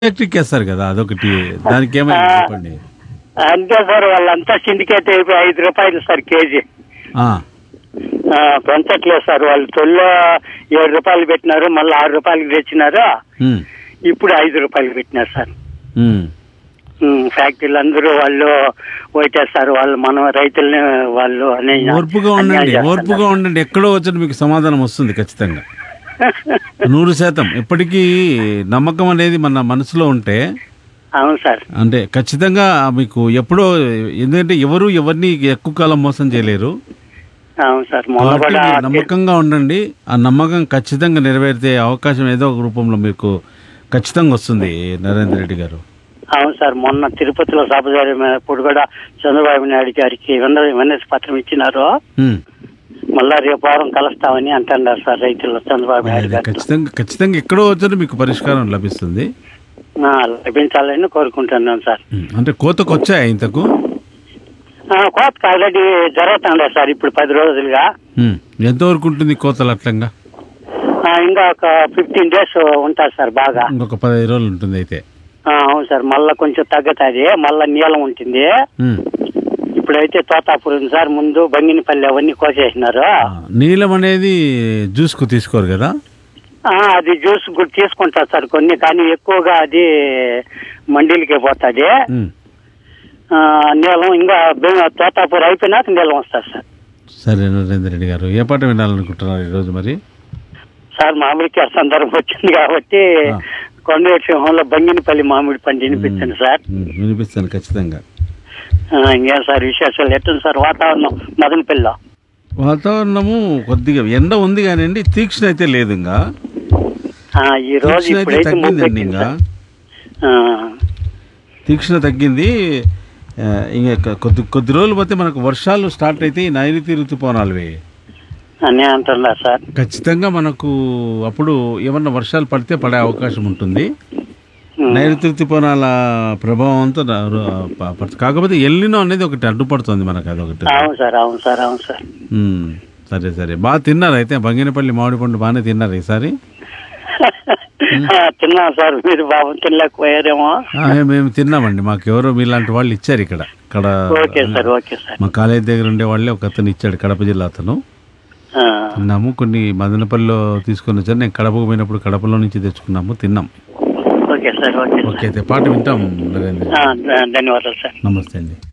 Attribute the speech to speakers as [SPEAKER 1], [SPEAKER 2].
[SPEAKER 1] Electric వేస్తారు కదా అదొకటి దానికి ఏమైంది చెప్పండి
[SPEAKER 2] అంతే సార్ వాళ్ళంతా సిండికేట్ అయిపోయి ఐదు రూపాయలు సార్ కేజీ
[SPEAKER 1] ఆ,
[SPEAKER 2] ఆ, పెంచట్లేదు సార్ వాళ్ళు తొలిలో ఏడు రూపాయలు పెట్టినారు మళ్ళీ ఆరు రూపాయలకి తెచ్చినారు
[SPEAKER 1] ఉమ్,
[SPEAKER 2] ఇప్పుడు ఐదు రూపాయలు పెట్టినారు సార్
[SPEAKER 1] ఉమ్,
[SPEAKER 2] ఉమ్, ఫ్యాక్టరీలు అందరూ వాళ్ళు ఓటేస్తారు వాళ్ళు మనం రైతుల్ని వాళ్ళు అనే
[SPEAKER 1] ఓర్పుగా ఉండండి ఓర్పుగా ఉండండి ఎక్కడో వచ్చిన మీకు సమాధానం వస్తుంది ఖచ్చితంగా నూరు శాతం ఎప్పటికీ నమ్మకం అనేది మన మనసులో ఉంటే
[SPEAKER 2] అవును సార్
[SPEAKER 1] అంటే ఖచ్చితంగా మీకు ఎప్పుడో ఎందుకంటే ఎవరు ఎవరిని ఎక్కువ కాలం మోసం చేయలేరు
[SPEAKER 2] అవును సార్ మొన్న
[SPEAKER 1] కాబట్టి
[SPEAKER 2] కూడా
[SPEAKER 1] మీరు నమ్మకంగా ఉండండి ఆ నమ్మకం ఖచ్చితంగా నెరవేరితే అవకాశం ఏదో ఒక రూపంలో మీకు ఖచ్చితంగా వస్తుంది నరేంద్ర రెడ్డి గారు
[SPEAKER 2] అవును సార్ మొన్న తిరుపతిలో సభ జరిగినప్పుడు కూడా చంద్రబాబు నాయుడు గారికి విన్నతి పత్రం ఇచ్చినారు
[SPEAKER 1] ఉమ్.
[SPEAKER 2] మళ్ళా రేపు వారం కలుస్తామని అంటున్నారు సార్ రైతులు చంద్రబాబు నాయుడు
[SPEAKER 1] అదే
[SPEAKER 2] గారు
[SPEAKER 1] ఖచ్చితంగా ఖచ్చితంగా ఎక్కడో వచ్చిన మీకు పరిష్కారం లభిస్తుంది
[SPEAKER 2] ఆ, లభించాలని కోరుకుంటున్నాను సార్
[SPEAKER 1] ఉమ్. అంటే కోతకు వచ్చాయి ఇంతకు
[SPEAKER 2] ఆ, కోతకు ఆల్రెడీ జరుగుతుండే సార్ ఇప్పుడు పది రోజులుగా
[SPEAKER 1] ఉమ్. ఎంతవరకు ఉంటుంది కోతలు అట్లంగా
[SPEAKER 2] ఆ, ఇంకా ఒక ఫిఫ్టీన్ డేస్ ఉంటుంది సార్ బాగా
[SPEAKER 1] ఇంకొక పదహైదు రోజులు ఉంటుంది అయితే
[SPEAKER 2] ఆ, అవును సార్ మళ్ళా కొంచెం తగ్గుతుంది మళ్ళా నీలం ఉంటుంది
[SPEAKER 1] ఉమ్.
[SPEAKER 2] ఇప్పుడైతే తోతాపూర్ ఉంది సార్ ముందు బంగినపల్లి అవన్నీ కోసేసినారు
[SPEAKER 1] ఆ, నీలం అనేది జ్యూస్కు తీసుకోరు కదా
[SPEAKER 2] ఆ, అది జ్యూస్ కూడా తీసుకుంటారు సార్ కొన్ని కానీ ఎక్కువగా అది మండీలకే పోతుంది
[SPEAKER 1] ఉమ్.
[SPEAKER 2] నీలం ఇంకా బె- తోతాపూర్ అయిపోయినాక నీలం వస్తుంది సార్
[SPEAKER 1] సరే నరేంద్ర రెడ్డి గారు ఏ పాట వినాలనుకుంటున్నారు ఈరోజు మరి
[SPEAKER 2] సార్ మామిడికాయ సందర్భం వచ్చింది కాబట్టి
[SPEAKER 1] ఆ.
[SPEAKER 2] కొండవేటి సింహంలో బంగినపల్లి మామిడి పండు వినిపించండి సార్
[SPEAKER 1] ఉమ్, వినిపిస్తాను ఖచ్చితంగా
[SPEAKER 2] ఆ, ఇంకేం సార్ విశేషాలు ఎట్టుంది సార్ వాతావరణం మదనపల్లిలో
[SPEAKER 1] వాతావరణము కొద్దిగా ఎండ ఉంది కానివ్వండి తీక్షణ అయితే లేదు ఇంకా
[SPEAKER 2] ఆ, ఈ రోజు
[SPEAKER 1] తీక్షణ అయితే
[SPEAKER 2] ఇప్పుడైతే
[SPEAKER 1] తగ్గిందండి
[SPEAKER 2] ముప్పెక్కింది
[SPEAKER 1] ఇంకా
[SPEAKER 2] సార్. ఆ,
[SPEAKER 1] తీక్షణ తగ్గింది ఆ, ఇంకా కొద్ది కొద్ది రోజులు పోతే మనకు వర్షాలు స్టార్ట్ అయితే ఈ నైరుతి ఋతుపవనాలువి
[SPEAKER 2] అని అంటున్నారు సార్
[SPEAKER 1] ఖచ్చితంగా మనకు అప్పుడు ఏమన్నా వర్షాలు పడితే పడే అవకాశం ఉంటుంది
[SPEAKER 2] ఉమ్.
[SPEAKER 1] నైరుతి ఋతుపవనాల ప్రభావంతో ర- ర- ప- పడుతుంది. కాకపోతే ఎల్లినో అనేది ఒకటి అడ్డుపడుతుంది మనకు అదొకటి
[SPEAKER 2] అవును సార్ అవును సార్ అవును సార్
[SPEAKER 1] ఉమ్, సరే సరే బాగా తిన్నారు అయితే బంగినపల్లి మామిడి పండు బాగానే తిన్నారు ఈసారి
[SPEAKER 2] ఆ, తిన్నాం సార్ మీరు బాబు తినలేకపోయారేమో
[SPEAKER 1] ఆ, మేము తిన్నామండి మాకు ఎవరో మీలాంటి వాళ్ళు ఇచ్చారు ఇక్కడ ఇక్కడ
[SPEAKER 2] ఓకే సార్ ఓకే సార్
[SPEAKER 1] మా కాలేజ్ దగ్గర ఉండే వాళ్ళే ఒక అతను ఇచ్చాడు కడప జిల్లా అతను
[SPEAKER 2] ఆ,
[SPEAKER 1] తిన్నాము కొన్ని మదనపల్లిలో తీసుకొని వచ్చారు నేను కడపకు పోయినప్పుడు కడపలో నుంచి తెచ్చుకున్నాము తిన్నాం
[SPEAKER 2] ఓకే సార్ ఓకే
[SPEAKER 1] ఓకే అయితే పాట వింటాం నరేంద్ర
[SPEAKER 2] ఆ, ధన్యవాదాలు సార్
[SPEAKER 1] నమస్తే అండి